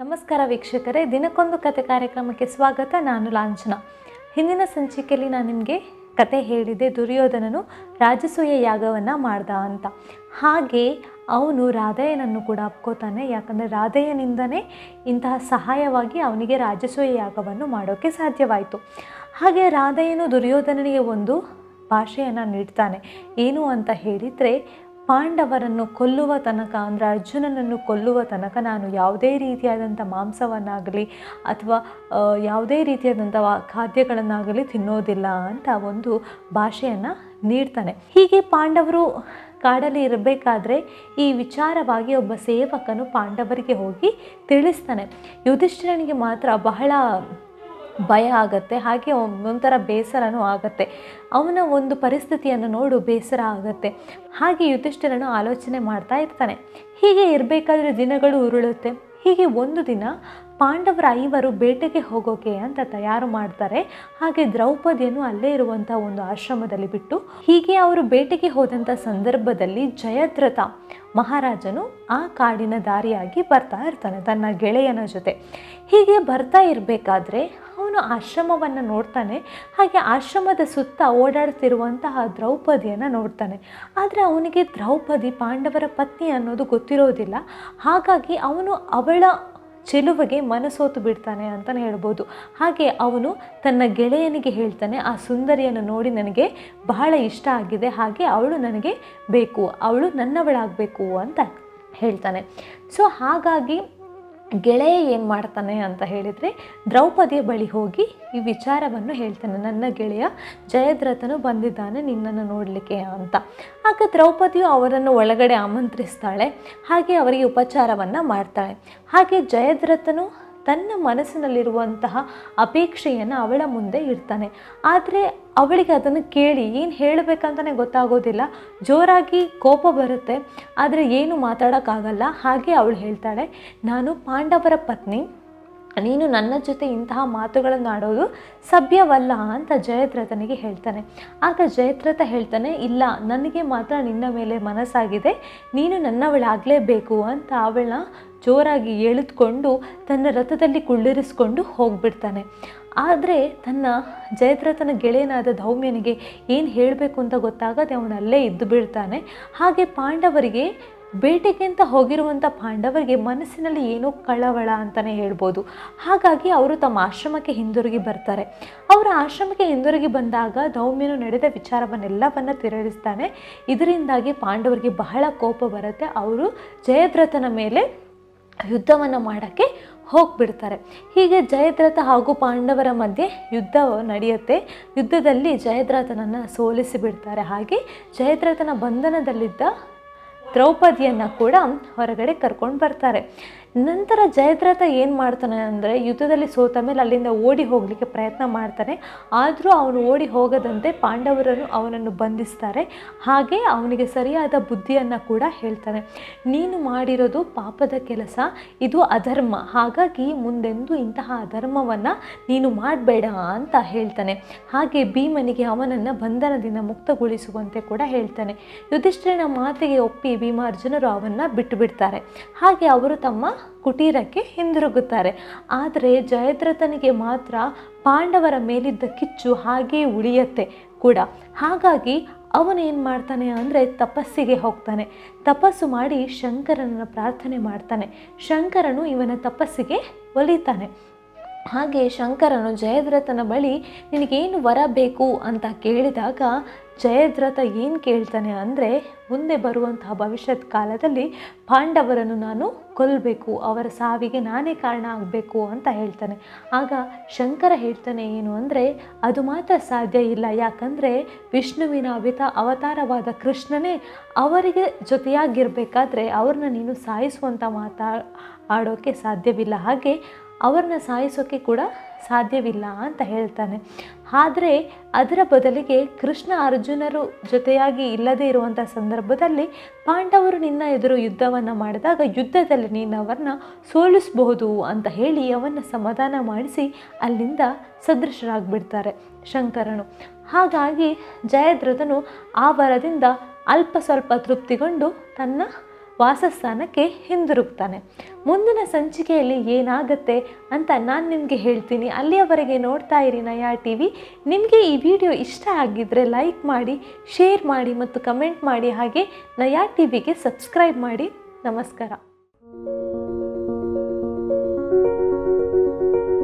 ನಮಸ್ಕಾರ ವೀಕ್ಷಕರೇ ದಿನಕ್ಕೊಂದು ಕತೆ ಕಾರ್ಯಕ್ರಮಕ್ಕೆ ಸ್ವಾಗತ ನಾನು ಲಾಂಛನ ಹಿಂದಿನ ಸಂಚಿಕೆಯಲ್ಲಿ ನಾನು ನಿಮಗೆ ಕತೆ ಹೇಳಿದೆ ದುರ್ಯೋಧನನು ರಾಜಸೂಯ ಯಾಗವನ್ನು ಮಾಡ್ದ ಅಂತ ಹಾಗೆ ಅವನು ರಾಧಯ್ಯನನ್ನು ಕೂಡ ಅಪ್ಕೋತಾನೆ ಯಾಕಂದರೆ ರಾಧಯ್ಯನಿಂದನೇ ಇಂತಹ ಸಹಾಯವಾಗಿ ಅವನಿಗೆ ರಾಜಸೂಯ ಯಾಗವನ್ನು ಮಾಡೋಕ್ಕೆ ಸಾಧ್ಯವಾಯಿತು ಹಾಗೆ ರಾಧಯ್ಯನು ದುರ್ಯೋಧನನಿಗೆ ಒಂದು ಭಾಷೆಯನ್ನು ನೀಡ್ತಾನೆ ಏನು ಅಂತ ಹೇಳಿದರೆ ಪಾಂಡವರನ್ನು ಕೊಲ್ಲುವ ತನಕ ಅಂದರೆ ಅರ್ಜುನನನ್ನು ಕೊಲ್ಲುವ ತನಕ ನಾನು ಯಾವುದೇ ರೀತಿಯಾದಂಥ ಮಾಂಸವನ್ನಾಗಲಿ ಅಥವಾ ಆ, ಯಾವುದೇ ರೀತಿಯಾದಂಥ ವಾ- ಖಾದ್ಯಗಳನ್ನಾಗಲಿ ತಿನ್ನೋದಿಲ್ಲ ಅಂತ ಒಂದು ಭಾಷೆಯನ್ನು ನೀಡ್ತಾನೆ ಹೀಗೆ ಪಾಂಡವರು ಕಾಡಲ್ಲಿ ಇರಬೇಕಾದ್ರೆ ಈ ವಿಚಾರವಾಗಿ ಒಬ್ಬ ಸೇವಕನು ಪಾಂಡವರಿಗೆ ಹೋಗಿ ತಿಳಿಸ್ತಾನೆ ಯುಧಿಷ್ಠಿರನಿಗೆ ಮಾತ್ರ ಬಹಳ ಭಯ ಆಗತ್ತೆ ಹಾಗೆ ಒಂಥರ ಬೇಸರನೂ ಆಗತ್ತೆ ಅವನ ಒಂದು ಪರಿಸ್ಥಿತಿಯನ್ನು ನೋಡು ಬೇಸರ ಆಗತ್ತೆ ಹಾಗೆ ಯುಧಿಷ್ಠಿರನು ಆಲೋಚನೆ ಮಾಡ್ತಾ ಇರ್ತಾನೆ ಹೀಗೆ ಇರಬೇಕಾದ್ರೆ ದಿನಗಳು ಉರುಳುತ್ತೆ ಹೀಗೆ ಒಂದು ದಿನ ಪಾಂಡವರ ಐವರು ಬೇಟೆಗೆ ಹೋಗೋಕೆ ಅಂತ ತಯಾರು ಮಾಡ್ತಾರೆ ಹಾಗೆ ದ್ರೌಪದಿಯನ್ನು ಅಲ್ಲೇ ಇರುವಂಥ ಒಂದು ಆಶ್ರಮದಲ್ಲಿ ಬಿಟ್ಟು ಹೀಗೆ ಅವರು ಬೇಟೆಗೆ ಹೋದಂಥ ಸಂದರ್ಭದಲ್ಲಿ ಜಯದ್ರಥ ಮಹಾರಾಜನು ಆ ಕಾಡಿನ ದಾರಿಯಾಗಿ ಬರ್ತಾ ಇರ್ತಾನೆ ತನ್ನ ಗೆಳೆಯನ ಜೊತೆ ಹೀಗೆ ಬರ್ತಾ ಇರಬೇಕಾದ್ರೆ ಅವನು ಆಶ್ರಮವನ್ನು ನೋಡ್ತಾನೆ ಹಾಗೆ ಆಶ್ರಮದ ಸುತ್ತ ಓಡಾಡ್ತಿರುವಂತಹ ದ್ರೌಪದಿಯನ್ನು ನೋಡ್ತಾನೆ ಆದರೆ ಅವನಿಗೆ ದ್ರೌಪದಿ ಪಾಂಡವರ ಪತ್ನಿ ಅನ್ನೋದು ಗೊತ್ತಿರೋದಿಲ್ಲ ಹಾಗಾಗಿ ಅವನು ಅವಳ ಚೆಲುವಿಗೆ ಮನಸೋತು ಬಿಡ್ತಾನೆ ಅಂತಲೇ ಹೇಳ್ಬೋದು ಹಾಗೆ ಅವನು ತನ್ನ ಗೆಳೆಯನಿಗೆ ಹೇಳ್ತಾನೆ ಆ ಸುಂದರಿಯನ್ನು ನೋಡಿ ನನಗೆ ಬಹಳ ಇಷ್ಟ ಆಗಿದೆ ಹಾಗೆ ಅವಳು ನನಗೆ ಬೇಕು ಅವಳು ನನ್ನವಳಾಗಬೇಕು ಅಂತ ಹೇಳ್ತಾನೆ ಸೊ ಹಾಗಾಗಿ ಗೆಳೆಯ ಏನು ಮಾಡ್ತಾನೆ ಅಂತ ಹೇಳಿದರೆ ದ್ರೌಪದಿಯ ಬಳಿ ಹೋಗಿ ಈ ವಿಚಾರವನ್ನು ಹೇಳ್ತಾನೆ ನನ್ನ ಗೆಳೆಯ ಜಯದ್ರಥನು ಬಂದಿದ್ದಾನೆ ನಿನ್ನನ್ನು ನೋಡಲಿಕ್ಕೆ ಅಂತ ಆಗ ದ್ರೌಪದಿಯು ಅವರನ್ನು ಒಳಗಡೆ ಆಮಂತ್ರಿಸ್ತಾಳೆ ಹಾಗೆ ಅವರಿಗೆ ಉಪಚಾರವನ್ನು ಮಾಡ್ತಾಳೆ ಹಾಗೆ ಜಯದ್ರಥನು ತನ್ನ ಮನಸ್ಸಿನಲ್ಲಿರುವಂತಹ ಅಪೇಕ್ಷೆಯನ್ನು ಅವಳ ಮುಂದೆ ಇಡ್ತಾನೆ ಆದರೆ ಅವಳಿಗೆ ಅದನ್ನು ಕೇಳಿ ಏನು ಹೇಳಬೇಕಂತಲೇ ಗೊತ್ತಾಗೋದಿಲ್ಲ ಜೋರಾಗಿ ಕೋಪ ಬರುತ್ತೆ ಆದರೆ ಏನು ಮಾತಾಡೋಕ್ಕಾಗಲ್ಲ ಹಾಗೆ ಅವಳು ಹೇಳ್ತಾಳೆ ನಾನು ಪಾಂಡವರ ಪತ್ನಿ ನೀನು ನನ್ನ ಜೊತೆ ಇಂತಹ ಮಾತುಗಳನ್ನು ಆಡೋದು ಸಭ್ಯವಲ್ಲ ಅಂತ ಜಯದ್ರಥನಿಗೆ ಹೇಳ್ತಾನೆ ಆಗ ಜಯದ್ರಥ ಹೇಳ್ತಾನೆ ಇಲ್ಲ ನನಗೆ ಮಾತ್ರ ನಿನ್ನ ಮೇಲೆ ಮನಸ್ಸಾಗಿದೆ ನೀನು ನನ್ನವಳಾಗಲೇಬೇಕು ಅಂತ ಅವಳನ್ನ ಜೋರಾಗಿ ಎಳೆದುಕೊಂಡು ತನ್ನ ರಥದಲ್ಲಿ ಕುಳ್ಳಿರಿಸ್ಕೊಂಡು ಹೋಗ್ಬಿಡ್ತಾನೆ ಆದರೆ ತನ್ನ ಜಯದ್ರಥನ ಗೆಳೆಯನಾದ ಧೌಮ್ಯನಿಗೆ ಏನು ಹೇಳಬೇಕು ಅಂತ ಗೊತ್ತಾಗದೆ ಅವನಲ್ಲೇ ಇದ್ದು ಬಿಡ್ತಾನೆ ಹಾಗೆ ಪಾಂಡವರಿಗೆ ಬೇಟೆಗೆ ಅಂತ ಹೋಗಿರುವಂಥ ಪಾಂಡವರಿಗೆ ಮನಸ್ಸಿನಲ್ಲಿ ಏನೋ ಕಳವಳ ಅಂತಲೇ ಹೇಳ್ಬೋದು ಹಾಗಾಗಿ ಅವರು ತಮ್ಮ ಆಶ್ರಮಕ್ಕೆ ಹಿಂದಿರುಗಿ ಬರ್ತಾರೆ ಅವರ ಆಶ್ರಮಕ್ಕೆ ಹಿಂದಿರುಗಿ ಬಂದಾಗ ಧೌಮ್ಯನು ನಡೆದ ವಿಚಾರವನ್ನೆಲ್ಲವನ್ನು ತಿರುಗಿಸ್ತಾನೆ ಇದರಿಂದಾಗಿ ಪಾಂಡವರಿಗೆ ಬಹಳ ಕೋಪ ಬರುತ್ತೆ ಅವರು ಜಯದ್ರಥನ ಮೇಲೆ ಯುದ್ಧವನ್ನು ಮಾಡೋಕ್ಕೆ ಹೋಗ್ಬಿಡ್ತಾರೆ ಹೀಗೆ ಜಯದ್ರಥ ಹಾಗೂ ಪಾಂಡವರ ಮಧ್ಯೆ ಯುದ್ಧ ನಡೆಯುತ್ತೆ ಯುದ್ಧದಲ್ಲಿ ಜಯದ್ರಥನನ್ನು ಸೋಲಿಸಿ ಬಿಡ್ತಾರೆ ಹಾಗೆ ಜಯದ್ರಥನ ಬಂಧನದಲ್ಲಿದ್ದ ದ್ರೌಪದಿಯನ್ನು ಕೂಡ ಹೊರಗಡೆ ಕರ್ಕೊಂಡು ಬರ್ತಾರೆ ನಂತರ ಜಯದ್ರಥ ಏನು ಮಾಡ್ತಾನೆ ಅಂದರೆ ಯುದ್ಧದಲ್ಲಿ ಸೋತ ಮೇಲೆ ಅಲ್ಲಿಂದ ಓಡಿ ಹೋಗಲಿಕ್ಕೆ ಪ್ರಯತ್ನ ಮಾಡ್ತಾನೆ ಆದರೂ ಅವನು ಓಡಿ ಹೋಗದಂತೆ ಪಾಂಡವರನ್ನು ಅವನನ್ನು ಬಂಧಿಸ್ತಾರೆ ಹಾಗೆ ಅವನಿಗೆ ಸರಿಯಾದ ಬುದ್ಧಿಯನ್ನು ಕೂಡ ಹೇಳ್ತಾನೆ ನೀನು ಮಾಡಿರೋದು ಪಾಪದ ಕೆಲಸ ಇದು ಅಧರ್ಮ ಹಾಗಾಗಿ ಮುಂದೆಂದೂ ಇಂತಹ ಅಧರ್ಮವನ್ನು ನೀನು ಮಾಡಬೇಡ ಅಂತ ಹೇಳ್ತಾನೆ ಹಾಗೆ ಭೀಮನಿಗೆ ಅವನನ್ನು ಬಂಧನದಿಂದ ಮುಕ್ತಗೊಳಿಸುವಂತೆ ಕೂಡ ಹೇಳ್ತಾನೆ ಯುಧಿಷ್ಠಿರನ ಮಾತಿಗೆ ಒಪ್ಪಿ ಭೀಮಾರ್ಜುನರು ಅವನ್ನ ಬಿಟ್ಟು ಬಿಡ್ತಾರೆ ಹಾಗೆ ಅವರು ತಮ್ಮ ಕುಟೀರಕ್ಕೆ ಹಿಂದಿರುಗುತ್ತಾರೆ ಆದರೆ ಜಯದ್ರಥನಿಗೆ ಮಾತ್ರ ಪಾಂಡವರ ಮೇಲಿದ್ದ ಕಿಚ್ಚು ಹಾಗೇ ಉಳಿಯತ್ತೆ ಕೂಡ ಹಾಗಾಗಿ ಅವನೇನು ಮಾಡ್ತಾನೆ ಅಂದರೆ ತಪಸ್ಸಿಗೆ ಹೋಗ್ತಾನೆ ತಪಸ್ಸು ಮಾಡಿ ಶಂಕರನ ಪ್ರಾರ್ಥನೆ ಮಾಡ್ತಾನೆ ಶಂಕರನು ಇವನ ತಪಸ್ಸಿಗೆ ಒಲಿತಾನೆ ಹಾಗೆ ಶಂಕರನು ಜಯದ್ರಥನ ಬಳಿ ನಿನಗೇನು ವರ ಬೇಕು ಅಂತ ಕೇಳಿದಾಗ ಜಯದ್ರಥ ಏನು ಕೇಳ್ತಾನೆ ಅಂದರೆ ಮುಂದೆ ಬರುವಂತಹ ಭವಿಷ್ಯತ್ ಕಾಲದಲ್ಲಿ ಪಾಂಡವರನ್ನು ನಾನು ಕೊಲ್ಲಬೇಕು ಅವರ ಸಾವಿಗೆ ನಾನೇ ಕಾರಣ ಆಗಬೇಕು ಅಂತ ಹೇಳ್ತಾನೆ ಆಗ ಶಂಕರ ಹೇಳ್ತಾನೆ ಏನು ಅಂದರೆ ಅದು ಮಾತ್ರ ಸಾಧ್ಯ ಇಲ್ಲ ಯಾಕಂದರೆ ವಿಷ್ಣುವಿನ ಅವಿತ ಅವತಾರವಾದ ಕೃಷ್ಣನೇ ಅವರಿಗೆ ಜೊತೆಯಾಗಿರಬೇಕಾದ್ರೆ ಅವ್ರನ್ನ ನೀನು ಸಾಯಿಸುವಂಥ ಮಾತಾ ಆಡೋಕ್ಕೆ ಸಾಧ್ಯವಿಲ್ಲ ಹಾಗೆ ಅವ್ರನ್ನ ಸಾಯಿಸೋಕ್ಕೆ ಕೂಡ ಸಾಧ್ಯವಿಲ್ಲ ಅಂತ ಹೇಳ್ತಾನೆ ಆದರೆ ಅದರ ಬದಲಿಗೆ ಕೃಷ್ಣ ಅರ್ಜುನರು ಜೊತೆಯಾಗಿ ಇಲ್ಲದೇ ಇರುವಂಥ ಸಂದರ್ಭದಲ್ಲಿ ಪಾಂಡವರು ನಿನ್ನ ಎದುರು ಯುದ್ಧವನ್ನು ಮಾಡಿದಾಗ ಯುದ್ಧದಲ್ಲಿ ನೀನು ಅವರನ್ನ ಸೋಲಿಸಬಹುದು ಅಂತ ಹೇಳಿ ಅವನ್ನ ಸಮಾಧಾನ ಮಾಡಿಸಿ ಅಲ್ಲಿಂದ ಸದೃಶರಾಗಿಬಿಡ್ತಾರೆ ಶಂಕರನು ಹಾಗಾಗಿ ಜಯದ್ರಥನು ಆ ವರದಿಂದ ಅಲ್ಪ ಸ್ವಲ್ಪ ತೃಪ್ತಿಗೊಂಡು ತನ್ನ ವಾಸಸ್ಥಾನಕ್ಕೆ ಹಿಂದಿರುಗ್ತಾನೆ ಮುಂದಿನ ಸಂಚಿಕೆಯಲ್ಲಿ ಏನಾಗುತ್ತೆ ಅಂತ ನಾನು ನಿಮಗೆ ಹೇಳ್ತೀನಿ ಅಲ್ಲಿಯವರೆಗೆ ನೋಡ್ತಾ ಇರಿ ನಯಾ ಟಿ ವಿ ನಿಮಗೆ ಈ ವಿಡಿಯೋ ಇಷ್ಟ ಆಗಿದ್ದರೆ ಲೈಕ್ ಮಾಡಿ ಶೇರ್ ಮಾಡಿ ಮತ್ತು ಕಮೆಂಟ್ ಮಾಡಿ ಹಾಗೆ ನಯಾ ಟಿ ವಿಗೆ ಸಬ್ಸ್ಕ್ರೈಬ್ ಮಾಡಿ ನಮಸ್ಕಾರ